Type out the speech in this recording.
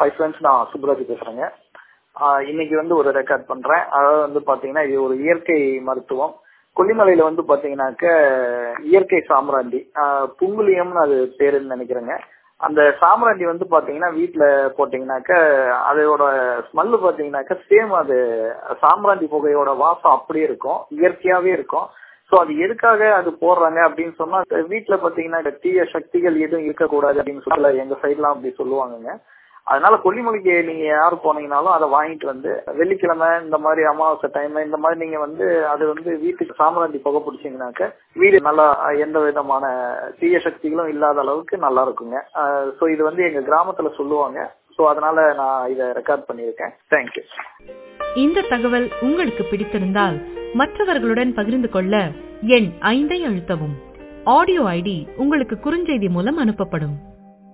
hi friends நான் சுப்ராஜ் பேசுறேங்க ஆஹ் இன்னைக்கு வந்து ஒரு ரெக்கார்ட் பண்றேன் அதாவது வந்து பாத்தீங்கன்னா இது ஒரு இயற்கை மருத்துவம் கொல்லிமலையில வந்து பாத்தீங்கன்னாக்க இயற்கை சாம்ராண்டி ஆஹ் புங்குலியம்னு அது பேருன்னு நினைக்கிறேங்க அந்த சாம்ராண்டி வந்து பாத்தீங்கன்னா வீட்டுல போட்டீங்கன்னாக்க அதோட ஸ்மெல்லு பாத்தீங்கன்னாக்க சேம் அது சாம்ராண்டி புகையோட வாசம் அப்படியே இருக்கும் இயற்கையாவே இருக்கும் சோ அது எதுக்காக அது போடுறாங்க அப்படின்னு சொன்னா வீட்டுல பாத்தீங்கன்னா தீய சக்திகள் எதுவும் இருக்கக்கூடாது அப்படின்னு சொல்லல எங்க சைட்லாம் அப்படி சொல்லுவாங்கங்க அதனால கொல்லிமலைக்கு நீங்க யாரு போனீங்கனாலும் அதை வாங்கிட்டு வந்து வெள்ளிக்கிழமை இந்த மாதிரி அமாவாசை டைம் இந்த மாதிரி நீங்க வந்து அது வந்து வீட்டுக்கு சாம்பிராண்டி புகை பிடிச்சீங்கன்னாக்க வீடு நல்லா எந்த விதமான தீய சக்திகளும் இல்லாத அளவுக்கு நல்லா இருக்குங்க ஸோ இது வந்து எங்க கிராமத்துல சொல்லுவாங்க ஸோ அதனால நான் இதை ரெக்கார்ட் பண்ணியிருக்கேன் தேங்க்யூ இந்த தகவல் உங்களுக்கு பிடித்திருந்தால் மற்றவர்களுடன் பகிர்ந்து கொள்ள எண் ஐந்தை அழுத்தவும் ஆடியோ ஐடி உங்களுக்கு குறுஞ்செய்தி மூலம் அனுப்பப்படும்